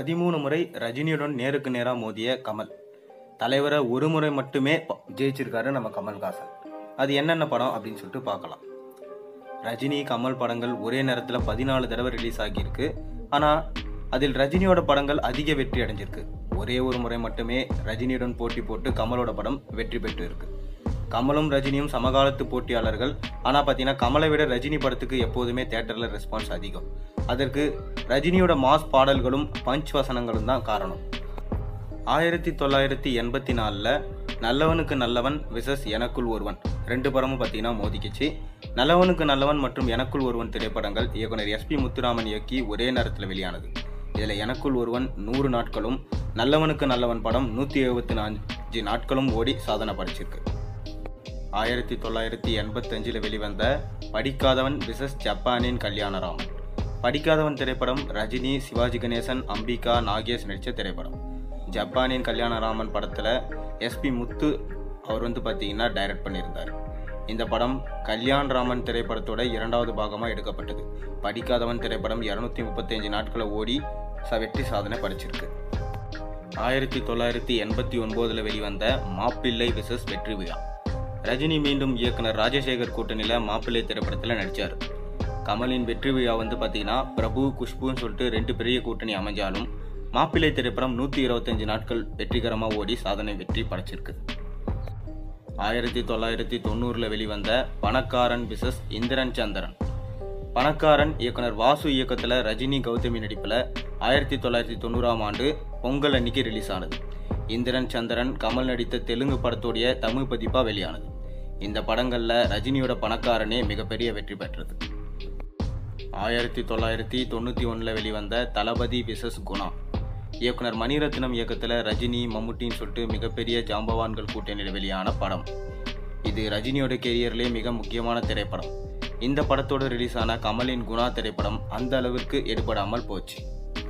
பதிமூணு முறை ரஜினியுடன் நேருக்கு நேராக மோதிய கமல் தலைவரை ஒரு முறை மட்டுமே ப- ஜெயிச்சிருக்காரு நம்ம கமல்ஹாசன் அது என்னென்ன படம் அப்படின்னு சொல்லிட்டு பார்க்கலாம் ரஜினி கமல் படங்கள் ஒரே நேரத்தில் பதினாலு தடவை ரிலீஸ் ஆகியிருக்கு ஆனால் அதில் ரஜினியோட படங்கள் அதிக வெற்றி அடைஞ்சிருக்கு ஒரே ஒரு முறை மட்டுமே ரஜினியுடன் போட்டி போட்டு கமலோட படம் வெற்றி பெற்று இருக்கு கமலும் ரஜினியும் சமகாலத்து போட்டியாளர்கள் ஆனால் பார்த்தீங்கன்னா கமலை விட ரஜினி படத்துக்கு எப்போதுமே தேட்டரில் ரெஸ்பான்ஸ் அதிகம் அதற்கு ரஜினியோட மாஸ் பாடல்களும் பஞ்ச் வசனங்களும் தான் காரணம் ஆயிரத்தி தொள்ளாயிரத்தி எண்பத்தி நாலில் நல்லவனுக்கு நல்லவன் விசஸ் எனக்குள் ஒருவன் ரெண்டு படமும் பார்த்தீங்கன்னா மோதிக்கிச்சு நல்லவனுக்கு நல்லவன் மற்றும் எனக்குள் ஒருவன் திரைப்படங்கள் இயக்குனர் எஸ்பி முத்துராமன் இயக்கி ஒரே நேரத்தில் வெளியானது இதில் எனக்குள் ஒருவன் நூறு நாட்களும் நல்லவனுக்கு நல்லவன் படம் நூற்றி எழுபத்தி நான்கு நாட்களும் ஓடி சாதனை படைச்சிருக்கு ஆயிரத்தி தொள்ளாயிரத்தி எண்பத்தஞ்சில் வெளிவந்த படிக்காதவன் விசஸ் ஜப்பானின் கல்யாணராமன் படிக்காதவன் திரைப்படம் ரஜினி சிவாஜி கணேசன் அம்பிகா நாகேஷ் நடித்த திரைப்படம் ஜப்பானின் கல்யாணராமன் படத்தில் எஸ்பி முத்து அவர் வந்து பார்த்தீங்கன்னா டைரக்ட் பண்ணியிருந்தார் இந்த படம் கல்யாண் ராமன் திரைப்படத்தோட இரண்டாவது பாகமாக எடுக்கப்பட்டது படிக்காதவன் திரைப்படம் இரநூத்தி முப்பத்தஞ்சு நாட்களை ஓடி ச வெற்றி சாதனை படைச்சிருக்கு ஆயிரத்தி தொள்ளாயிரத்தி எண்பத்தி ஒன்பதுல வெளிவந்த மாப்பிள்ளை விசஸ் வெற்றி விழா ரஜினி மீண்டும் இயக்குனர் ராஜசேகர் கூட்டணியில் மாப்பிள்ளை திரைப்படத்தில் நடித்தார் கமலின் வெற்றி விழா வந்து பார்த்தீங்கன்னா பிரபு குஷ்புன்னு சொல்லிட்டு ரெண்டு பெரிய கூட்டணி அமைஞ்சாலும் மாப்பிள்ளை திரைப்படம் நூற்றி இருபத்தஞ்சு நாட்கள் வெற்றிகரமாக ஓடி சாதனை வெற்றி படைச்சிருக்கு ஆயிரத்தி தொள்ளாயிரத்தி தொண்ணூறில் வெளிவந்த பணக்காரன் விசஸ் இந்திரன் சந்திரன் பணக்காரன் இயக்குனர் வாசு இயக்கத்தில் ரஜினி கௌதமி நடிப்பில் ஆயிரத்தி தொள்ளாயிரத்தி தொண்ணூறாம் ஆண்டு பொங்கல் அன்னைக்கு ரிலீஸ் ஆனது இந்திரன் சந்திரன் கமல் நடித்த தெலுங்கு படத்துடைய தமிழ் பதிப்பாக வெளியானது இந்த படங்களில் ரஜினியோட பணக்காரனே மிகப்பெரிய வெற்றி பெற்றது ஆயிரத்தி தொள்ளாயிரத்தி தொண்ணூற்றி ஒன்றில் வெளிவந்த தளபதி விசஸ் குணா இயக்குனர் மணிரத்னம் இயக்கத்தில் ரஜினி மம்முட்டின்னு சொல்லிட்டு மிகப்பெரிய ஜாம்பவான்கள் கூட்டணியில் வெளியான படம் இது ரஜினியோட கெரியர்லேயே மிக முக்கியமான திரைப்படம் இந்த படத்தோடு ரிலீஸ் ஆன கமலின் குணா திரைப்படம் அந்த அளவிற்கு எடுபடாமல் போச்சு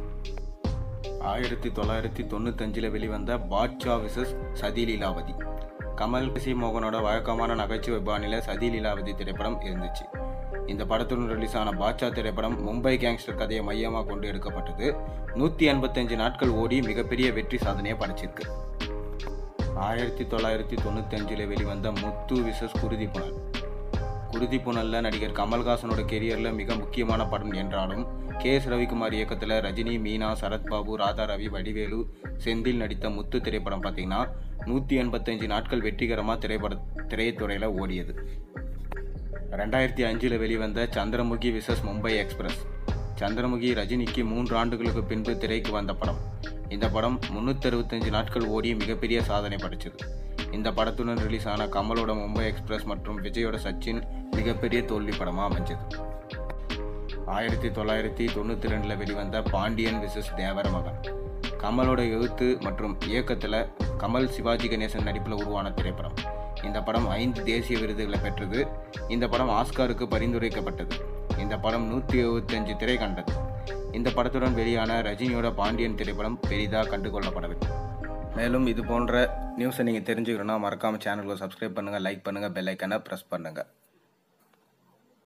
ஆயிரத்தி தொள்ளாயிரத்தி தொண்ணூத்தஞ்சில் வெளிவந்த பாட்ஷா விசஸ் சதி லீலாவதி கமல் சி மோகனோட வழக்கமான நகைச்சுவை பாணியில் சதி லீலாவதி திரைப்படம் இருந்துச்சு இந்த படத்துடன் ரிலீஸ் ஆன பாட்ஷா திரைப்படம் மும்பை கேங்ஸ்டர் கதையை மையமாக கொண்டு எடுக்கப்பட்டது நூற்றி எண்பத்தஞ்சு நாட்கள் ஓடி மிகப்பெரிய வெற்றி சாதனையை படைச்சிருக்கு ஆயிரத்தி தொள்ளாயிரத்தி தொண்ணூத்தஞ்சில் வெளிவந்த முத்து விசஸ் குருதி புனல் குருதி புனல்ல நடிகர் கமல்ஹாசனோட கெரியரில் மிக முக்கியமான படம் என்றாலும் கே எஸ் ரவிக்குமார் இயக்கத்தில் ரஜினி மீனா சரத்பாபு ராதா ரவி வடிவேலு செந்தில் நடித்த முத்து திரைப்படம் பார்த்தீங்கன்னா நூற்றி எண்பத்தஞ்சு நாட்கள் வெற்றிகரமாக திரைப்பட திரைத்துறையில் ஓடியது ரெண்டாயிரத்தி அஞ்சில் வெளிவந்த சந்திரமுகி விசஸ் மும்பை எக்ஸ்பிரஸ் சந்திரமுகி ரஜினிக்கு மூன்று ஆண்டுகளுக்கு பின்பு திரைக்கு வந்த படம் இந்த படம் முன்னூற்றி அறுபத்தஞ்சு நாட்கள் ஓடி மிகப்பெரிய சாதனை படைச்சது இந்த படத்துடன் ரிலீஸ் ஆன கமலோட மும்பை எக்ஸ்பிரஸ் மற்றும் விஜயோட சச்சின் மிகப்பெரிய தோல்வி படமாக அமைஞ்சது ஆயிரத்தி தொள்ளாயிரத்தி தொண்ணூற்றி ரெண்டில் வெளிவந்த பாண்டியன் விசஸ் தேவர மகன் கமலோட எழுத்து மற்றும் இயக்கத்தில் கமல் சிவாஜி கணேசன் நடிப்பில் உருவான திரைப்படம் இந்த படம் ஐந்து தேசிய விருதுகளை பெற்றது இந்த படம் ஆஸ்காருக்கு பரிந்துரைக்கப்பட்டது இந்த படம் நூற்றி எழுபத்தஞ்சு திரை கண்டது இந்த படத்துடன் வெளியான ரஜினியோட பாண்டியன் திரைப்படம் பெரிதாக கண்டுகொள்ளப்படவில்லை மேலும் இது போன்ற நியூஸை நீங்கள் தெரிஞ்சுக்கணும்னா மறக்காமல் சேனலுக்கு சப்ஸ்கிரைப் பண்ணுங்கள் லைக் பண்ணுங்கள் பெல் ஐக்கனை ப்ரெஸ் பண்ணுங்கள்